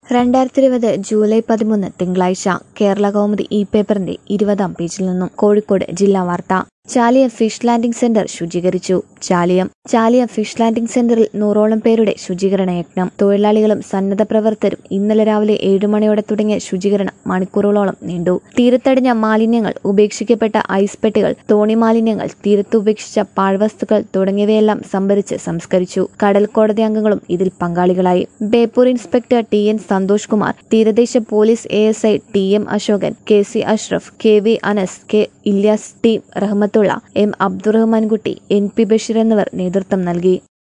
രണ്ടായിരത്തി ഇരുപത് ജൂലൈ പതിമൂന്ന് തിങ്കളാഴ്ച കേരള കൗമുദി ഇ പേപ്പറിന്റെ ഇരുപതാം പേജിൽ നിന്നും കോഴിക്കോട് ജില്ലാ വാർത്ത ചാലിയ ഫിഷ് ലാൻഡിംഗ് സെന്റർ ശുചീകരിച്ചു ചാലിയം ചാലിയ ഫിഷ് ലാൻഡിംഗ് സെന്ററിൽ നൂറോളം പേരുടെ ശുചീകരണ യജ്ഞം തൊഴിലാളികളും സന്നദ്ധ പ്രവർത്തകരും ഇന്നലെ രാവിലെ ഏഴു മണിയോടെ തുടങ്ങിയ ശുചീകരണം മണിക്കൂറുകളോളം നീണ്ടു തീരത്തടിഞ്ഞ മാലിന്യങ്ങൾ ഉപേക്ഷിക്കപ്പെട്ട ഐസ് പെട്ടികൾ തോണി മാലിന്യങ്ങൾ തീരത്ത് ഉപേക്ഷിച്ച പാഴ്വസ്തുക്കൾ തുടങ്ങിയവയെല്ലാം സംഭരിച്ച് സംസ്കരിച്ചു കടൽ കോടതി അംഗങ്ങളും ഇതിൽ പങ്കാളികളായി Beypore inspector T N Santhosh Kumar തീരദേശ police A S I T M Ashokan K C Ashraf K V Anas K Ilyas T Rahmathulla M Abdurahmankutty N P Basheer എന്നിവർ നേതൃത്വം നൽകി